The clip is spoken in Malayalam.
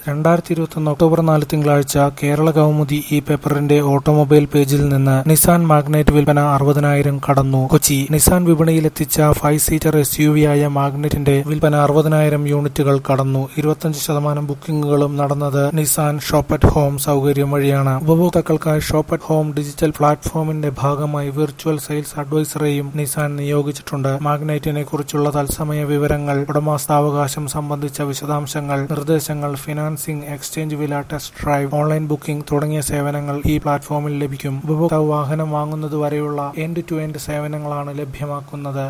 രണ്ടായിരത്തി ഇരുപത്തൊന്ന് ഒക്ടോബർ നാല് തിങ്കളാഴ്ച കേരള കൗമുദി ഈ പേപ്പറിന്റെ ഓട്ടോമൊബൈൽ പേജിൽ നിന്ന് നിസാൻ മാഗ്നൈറ്റ് വിൽപ്പന അറുപതിനായിരം കടന്നു കൊച്ചി നിസാൻ വിപണിയിലെത്തിച്ച five seater S U V ആയ മാഗ്നറ്റിന്റെ വിൽപ്പന അറുപതിനായിരം യൂണിറ്റുകൾ കടന്നു ഇരുപത്തഞ്ച് ശതമാനം ബുക്കിംഗുകളും നടന്നത് നിസാൻ ഷോപ്പ് അറ്റ് ഹോം സൗകര്യം വഴിയാണ് ഉപഭോക്താക്കൾക്കായി ഷോപ്പ് അറ്റ് ഹോം ഡിജിറ്റൽ പ്ലാറ്റ്ഫോമിന്റെ ഭാഗമായി വിർച്വൽ സെയിൽസ് അഡ്വൈസറെയും നിസാൻ നിയോഗിച്ചിട്ടുണ്ട് മാഗ്നൈറ്റിനെ കുറിച്ചുള്ള തത്സമയ വിവരങ്ങൾ ഉടമസ്ഥാവകാശം സംബന്ധിച്ച വിശദാംശങ്ങൾ നിർദ്ദേശങ്ങൾ ഫിനാൻസിംഗ് എക്സ്ചേഞ്ച് വില ടെസ്റ്റ് ഡ്രൈവ് ഓൺലൈൻ ബുക്കിംഗ് തുടങ്ങിയ സേവനങ്ങൾ ഈ പ്ലാറ്റ്ഫോമിൽ ലഭിക്കും ഉപഭോക്താവ് വാഹനം വാങ്ങുന്നതുവരെയുള്ള എൻഡ് ടു എൻഡ് സേവനങ്ങളാണ് ലഭ്യമാക്കുന്നത്